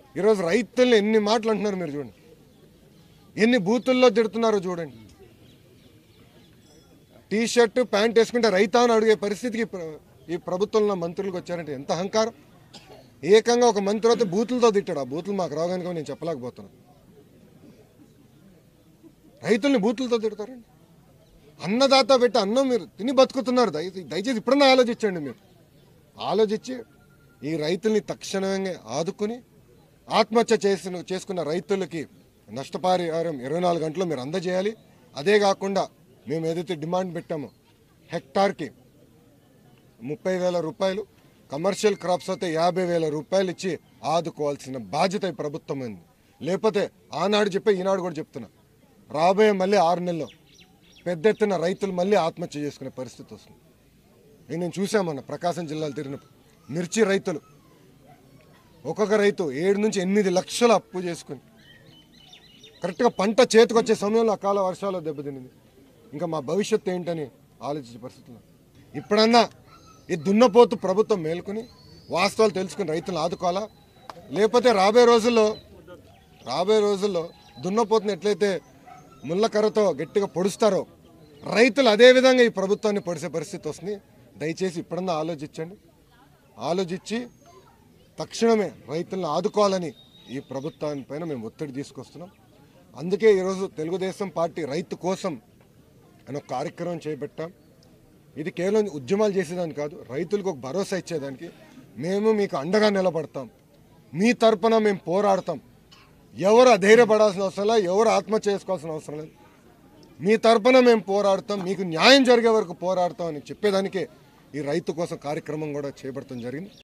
ఈరోజు రైతుల్ని ఎన్ని మాటలు అంటున్నారు మీరు చూడండి ఎన్ని బూతుల్లో తిడుతున్నారో చూడండి టీ షర్ట్ ప్యాంట్ వేసుకుంటే రైతా అని అడిగే పరిస్థితికి ప్ర- ఈ ప్రభుత్వంలో మంత్రులకు వచ్చారంటే ఎంత అహంకారం ఏకంగా ఒక మంత్రి అయితే బూతులతో తిట్టాడు ఆ బూతులు మాకు రావడానికి నేను చెప్పలేకపోతున్నాను రైతుల్ని బూతులతో తిడతారండి అన్నదాత పెట్టి అన్నం మీరు తిని బతుకుతున్నారు దయచేసి దయచేసి ఇప్పుడన్నా ఆలోచించండి మీరు ఆలోచించి ఈ రైతుల్ని తక్షణమే ఆదుకుని ఆత్మహత్య చేసిన చేసుకున్న రైతులకి నష్టపరిహారం ఇరవై నాలుగు గంటలు మీరు అందజేయాలి అదే కాకుండా మేము ఏదైతే డిమాండ్ పెట్టామో హెక్టార్కి ముప్పై వేల రూపాయలు కమర్షియల్ క్రాప్స్ అయితే యాభై వేల రూపాయలు ఇచ్చి ఆదుకోవాల్సిన బాధ్యత ఈ ప్రభుత్వం ఉంది లేకపోతే ఆనాడు చెప్పే ఈనాడు కూడా చెప్తున్నా రాబోయే మళ్ళీ ఆరు నెలల్లో పెద్ద ఎత్తున రైతులు మళ్ళీ ఆత్మహత్య చేసుకునే పరిస్థితి వస్తుంది ఇది నేను చూసామన్న ప్రకాశం జిల్లాలో తిరిగినప్పుడు మిర్చి రైతులు ఒక్కొక్క రైతు ఏడు నుంచి ఎనిమిది లక్షల అప్పు చేసుకుని కరెక్ట్గా పంట చేతికి వచ్చే సమయంలో అకాల వర్షాలు దెబ్బతినింది ఇంకా మా భవిష్యత్తు ఏంటని ఆలోచించే పరిస్థితుల్లో ఇప్పుడన్నా ఈ దున్నపోతు ప్రభుత్వం మేల్కొని వాస్తవాలు తెలుసుకుని రైతులను ఆదుకోవాలా లేకపోతే రాబోయే రోజుల్లో రాబోయే రోజుల్లో దున్నపోతుని ఎట్లయితే ముళ్ళకర్రతో గట్టిగా పొడుస్తారో రైతులు అదే విధంగా ఈ ప్రభుత్వాన్ని పొడిసే పరిస్థితి వస్తుంది దయచేసి ఇప్పుడన్నా ఆలోచించండి ఆలోచించి తక్షణమే రైతులను ఆదుకోవాలని ఈ ప్రభుత్వాన్ని పైన మేము ఒత్తిడి తీసుకొస్తున్నాం అందుకే ఈరోజు తెలుగుదేశం పార్టీ రైతు కోసం అని ఒక కార్యక్రమం చేపట్టాం ఇది కేవలం ఉద్యమాలు చేసేదానికి కాదు రైతులకు ఒక భరోసా ఇచ్చేదానికి మేము మీకు అండగా నిలబడతాం మీ తరపున మేము పోరాడతాం ఎవరు అధైర్యపడాల్సిన అవసరం లేదు ఎవరు ఆత్మహత్య చేసుకోవాల్సిన అవసరం లేదు మీ తరపున మేము పోరాడతాం మీకు న్యాయం జరిగే వరకు పోరాడతాం అని చెప్పేదానికే ఈ రైతు కోసం కార్యక్రమం కూడా చేపడతాం జరిగింది